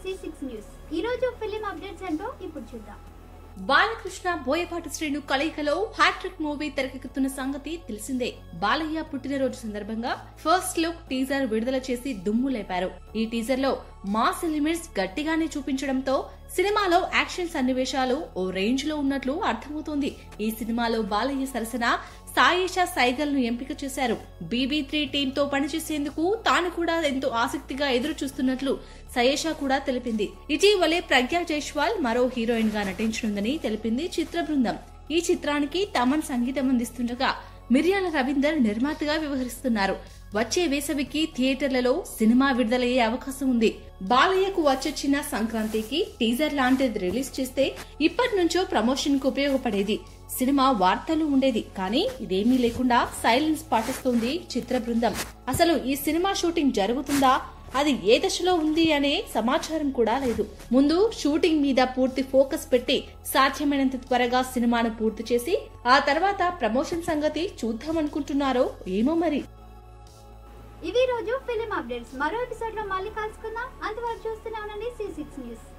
C six news ఈ రోజు film updates ఏంటో ఇప్పుడు చూద్దాం బాలకృష్ణ బోయపాటి శ్రీను కలయికలో హ్యాట్రిక్ మూవీ తెరకెక్కుతున్న సంగతి తెలిసిందే బాలయ్య పుట్టినరోజు సందర్భంగా ఫస్ట్ లుక్ టీజర్ విడుదల చేసి దుమ్ము లేపారు ఈ టీజర్ లో మాస్ ఎలిమెంట్స్ గట్టిగానే చూపించడంతో సినిమాలో యాక్షన్ సన్నివేశాలు ఓ రేంజ్ లో ఉన్నట్లు అర్థమవుతోంది ఈ సినిమాలో బాలయ్య సరసన సాయేషా సైగల్ ను ఎంపిక చేశారు బీబీ త్రీ టీమ్ తో పనిచేసేందుకు తాను కూడా ఎంతో ఆసక్తిగా ఎదురు చూస్తున్నట్లు సయేషా కూడా తెలిపింది ఇటీవలే ప్రజ్ఞా జైస్వాల్ మరో హీరోయిన్ గా నటించనుందని తెలిపింది చిత్ర బృందం ఈ చిత్రానికి తమన్ సంగీతం అందిస్తుండగా మిర్యాల రవీందర్ నిర్మాతగా వ్యవహరిస్తున్నారు వచ్చే వేసవికి థియేటర్లలో సినిమా విడుదలయ్యే అవకాశం ఉంది బాలయ్యకు వచ్చొచ్చిన సంక్రాంతికి టీజర్ లాంటిది రిలీజ్ చేస్తే ఇప్పటి నుంచో ప్రమోషన్ కు ఉపయోగపడేది సినిమా వార్తలు ఉండేది కానీ ఇదేమీ లేకుండా సైలెన్స్ పాటిస్తోంది చిత్ర బృందం అసలు ఈ సినిమా షూటింగ్ జరుగుతుందా అది ఏ దశలో ఉంది అనే సమాచారం కూడా లేదు ముందు షూటింగ్ మీద పూర్తి ఫోకస్ పెట్టి సాధ్యమైనంత త్వరగా సినిమాను పూర్తి చేసి ఆ తర్వాత ప్రమోషన్ సంగతి చూద్దామనుకుంటున్నారో ఏమో మరి ఇవి ఈ రోజు ఫిలిం అప్డేట్స్ మరో ఎపిసోడ్ లో మళ్ళీ కలుసుకుందాం అంతవరకు చూస్తూనే ఉండండి సి సిక్స్ న్యూస్